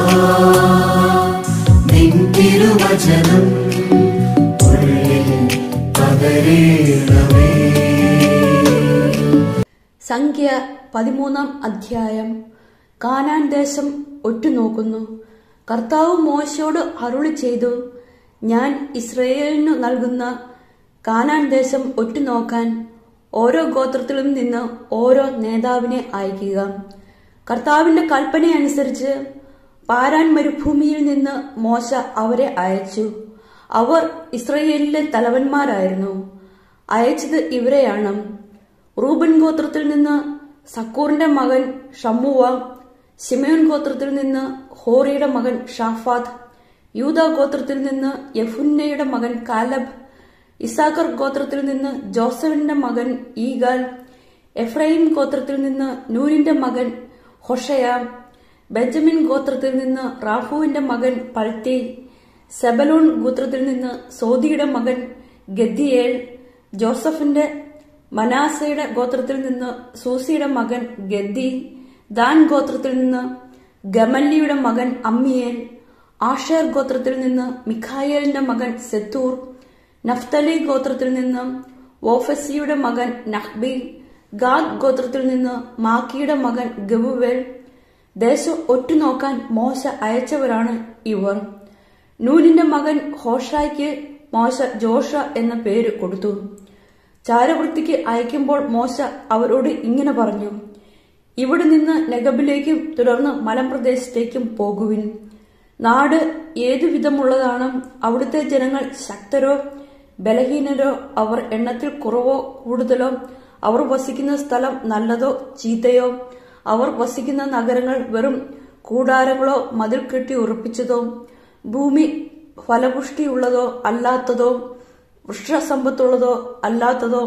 നിൻ തിരുവചനം ഉള്ളിൽ പകരേണമേ സംഖ്യ പതിമൂന്നാം അധ്യായം കാനാൻ ദേശം ഒറ്റുനോക്കുന്നു കർത്താവ് മോശയോട് അരുളി ചെയ്തു ഞാൻ ഇസ്രയേലിനു നൽകുന്ന കാനാൻ ദേശം ഒറ്റുനോക്കാൻ ഓരോ ഗോത്രത്തിലും നിന്ന് ഓരോ നേതാവിനെ അയക്കുക കർത്താവിന്റെ കൽപ്പനയനുസരിച്ച് പാരാൻ മരുഭൂമിയിൽ നിന്ന് മോശ അവരെ അയച്ചു അവർ ഇസ്രയേലിലെ തലവന്മാരായിരുന്നു അയച്ചത് ഇവരെയാണ് റൂബൻ ഗോത്രത്തിൽ നിന്ന് സക്കൂറിന്റെ മകൻ ഷമ്മുവ ശിമയോൻ ഗോത്രത്തിൽ നിന്ന് ഹോറിയുടെ മകൻ ഷാഫാദ് യൂത ഗോത്രത്തിൽ നിന്ന് യഫുന്നയുടെ മകൻ കാലബ് ഇസാഖർ ഗോത്രത്തിൽ നിന്ന് ജോസഫിന്റെ മകൻ ഈഗാൽ എഫ്രൈം ഗോത്രത്തിൽ നിന്ന് നൂരിന്റെ മകൻ ഹൊഷയ ബെഞ്ചമിൻ ഗോത്രത്തിൽ നിന്ന് റാഫുവിന്റെ മകൻ പൾത്തി സെബലൂൺ ഗോത്രത്തിൽ നിന്ന് സോദിയുടെ മകൻ ഗദ്ദിയേൽ ജോസഫിന്റെ മനാസയുടെ ഗോത്രത്തിൽ നിന്ന് സൂസിയുടെ മകൻ ഗദ്ദി ദാൻ ഗോത്രത്തിൽ നിന്ന് ഗമല്ലിയുടെ മകൻ അമ്മിയേൽ ആഷേർ ഗോത്രത്തിൽ നിന്ന് മിഖായേലിന്റെ മകൻ സെത്തൂർ നഫ്തലി ഗോത്രത്തിൽ നിന്ന് വോഫസിയുടെ മകൻ നഹ്ബി ഗാദ് ഗോത്രത്തിൽ നിന്ന് മാക്കിയുടെ മകൻ ഗബുവേൽ ദേശം ഒറ്റുനോക്കാൻ മോശ അയച്ചവരാണ് ഇവർ നൂനിന്റെ മകൻ ഹോഷായ്ക്ക് മോശ ജോഷ എന്ന പേര് കൊടുത്തു ചാരവൃത്തിക്ക് അയക്കുമ്പോൾ മോശ അവരോട് ഇങ്ങനെ പറഞ്ഞു ഇവിടെ നിന്ന് നെഗബിലേക്കും തുടർന്ന് മലമ്പ്രദേശത്തേക്കും പോകുവിൻ നാട് ഏതു വിധമുള്ളതാണ് അവിടുത്തെ ജനങ്ങൾ ശക്തരോ ബലഹീനരോ അവർ എണ്ണത്തിൽ കുറവോ കൂടുതലോ അവർ വസിക്കുന്ന സ്ഥലം നല്ലതോ ചീത്തയോ അവർ വസിക്കുന്ന നഗരങ്ങൾ വെറും കൂടാരങ്ങളോ മതിൽ കെട്ടി ഉറപ്പിച്ചതോ ഭൂമി ഫലപുഷ്ടിയുള്ളതോ അല്ലാത്തതോ വൃക്ഷസമ്പത്തുള്ളതോ അല്ലാത്തതോ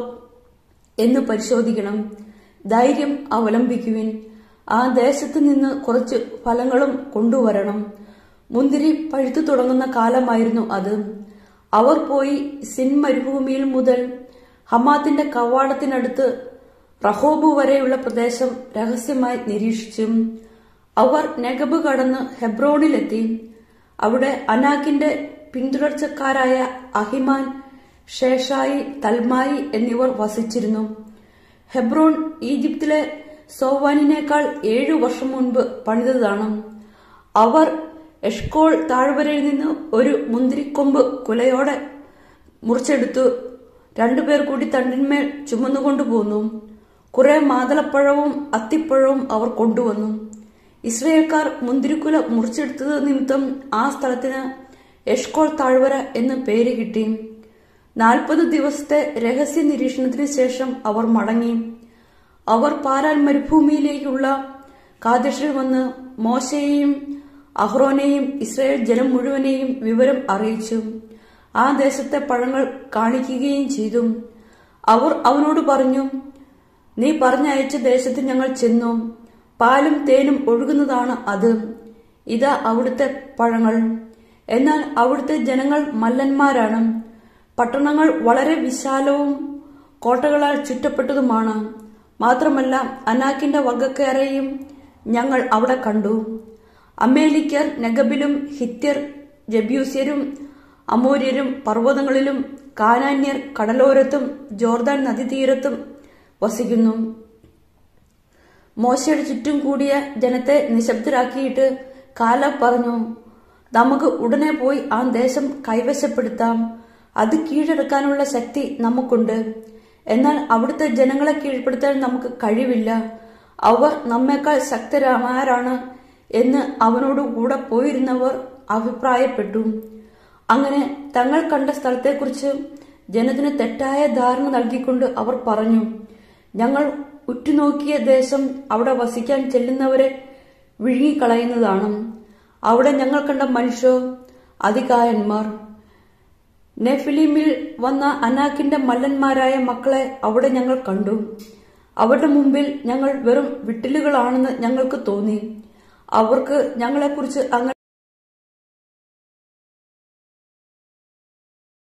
എന്ന് പരിശോധിക്കണം ധൈര്യം അവലംബിക്കുവിൻ ആ ദേശത്ത് നിന്ന് കുറച്ച് ഫലങ്ങളും കൊണ്ടുവരണം മുന്തിരി പഴുത്തു തുടങ്ങുന്ന കാലമായിരുന്നു അത് അവർ പോയി സിൻ മരുഭൂമിയിൽ മുതൽ ഹമാത്തിന്റെ കവാടത്തിനടുത്ത് റഹോബു വരെയുള്ള പ്രദേശം രഹസ്യമായി നിരീക്ഷിച്ചു അവർ നെഗബ് കടന്ന് ഹെബ്രോണിലെത്തി അവിടെ അനാക്കിന്റെ പിന്തുടർച്ചക്കാരായ അഹിമാൻ ഷേഷായി തൽമായി എന്നിവർ വസിച്ചിരുന്നു ഹെബ്രോൺ ഈജിപ്തിലെ സോവാനിനേക്കാൾ ഏഴു വർഷം മുൻപ് പണിതതാണ് അവർ എഷ്കോൾ താഴ്വരയിൽ നിന്ന് ഒരു മുന്തിരിക്കൊമ്പ് കുലയോടെ മുറിച്ചെടുത്തു രണ്ടുപേർ കൂടി തണ്ടിന്മേൽ ചുമന്നുകൊണ്ടു പോന്നു കുറെ മാതളപ്പഴവും അത്തിപ്പഴവും അവർ കൊണ്ടുവന്നു ഇസ്രയേൽക്കാർ മുന്തിരിക്കുല മുറിച്ചെടുത്തത് നിമിത്തം ആ സ്ഥലത്തിന് എഷ്കോൾ താഴ്വര എന്ന് പേര് കിട്ടി നാൽപ്പത് ദിവസത്തെ രഹസ്യ നിരീക്ഷണത്തിന് ശേഷം അവർ മടങ്ങി അവർ പാരാൻ മരുഭൂമിയിലേക്കുള്ള കാദശിൽ വന്ന് മോശയെയും അഹ്റോനെയും ഇസ്രായേൽ ജനം മുഴുവനെയും വിവരം അറിയിച്ചു ആ ദേശത്തെ പഴങ്ങൾ കാണിക്കുകയും ചെയ്തു അവർ അവനോട് പറഞ്ഞു നീ പറഞ്ഞയച്ച ദേശത്ത് ഞങ്ങൾ ചെന്നു പാലും തേനും ഒഴുകുന്നതാണ് അത് ഇതാ അവിടുത്തെ പഴങ്ങൾ എന്നാൽ അവിടുത്തെ ജനങ്ങൾ മല്ലന്മാരാണ് പട്ടണങ്ങൾ വളരെ വിശാലവും കോട്ടകളാൽ ചുറ്റപ്പെട്ടതുമാണ് മാത്രമല്ല അനാക്കിന്റെ വർഗക്കാരെയും ഞങ്ങൾ അവിടെ കണ്ടു അമേലിക്കർ നഗബിലും ഹിത്യർ ജബ്യൂസ്യരും അമൂര്യരും പർവ്വതങ്ങളിലും കാനാന്യർ കടലോരത്തും ജോർദാൻ നദീതീരത്തും വസിക്കുന്നു മോശയുടെ ചുറ്റും കൂടിയ ജനത്തെ നിശബ്ദരാക്കിയിട്ട് കാല പറഞ്ഞു നമുക്ക് ഉടനെ പോയി ആ ദേശം കൈവശപ്പെടുത്താം അത് കീഴടക്കാനുള്ള ശക്തി നമുക്കുണ്ട് എന്നാൽ അവിടുത്തെ ജനങ്ങളെ കീഴ്പ്പെടുത്താൻ നമുക്ക് കഴിവില്ല അവർ നമ്മേക്കാൾ ശക്തരാമാരാണ് എന്ന് അവനോട് കൂടെ പോയിരുന്നവർ അഭിപ്രായപ്പെട്ടു അങ്ങനെ തങ്ങൾ കണ്ട സ്ഥലത്തെക്കുറിച്ച് ജനത്തിന് തെറ്റായ ധാരണ നൽകിക്കൊണ്ട് അവർ പറഞ്ഞു ഞങ്ങൾ ഉറ്റുനോക്കിയ ദേശം അവിടെ വസിക്കാൻ ചെല്ലുന്നവരെ വിഴുങ്ങിക്കളയുന്നതാണ് അവിടെ ഞങ്ങൾ കണ്ട മനുഷ്യോ അതികായന്മാർ നെഫിലിമിൽ വന്ന അനാക്കിന്റെ മല്ലന്മാരായ മക്കളെ അവിടെ ഞങ്ങൾ കണ്ടു അവരുടെ മുമ്പിൽ ഞങ്ങൾ വെറും വിട്ടിലുകളാണെന്ന് ഞങ്ങൾക്ക് തോന്നി അവർക്ക് ഞങ്ങളെക്കുറിച്ച് അങ്ങനെ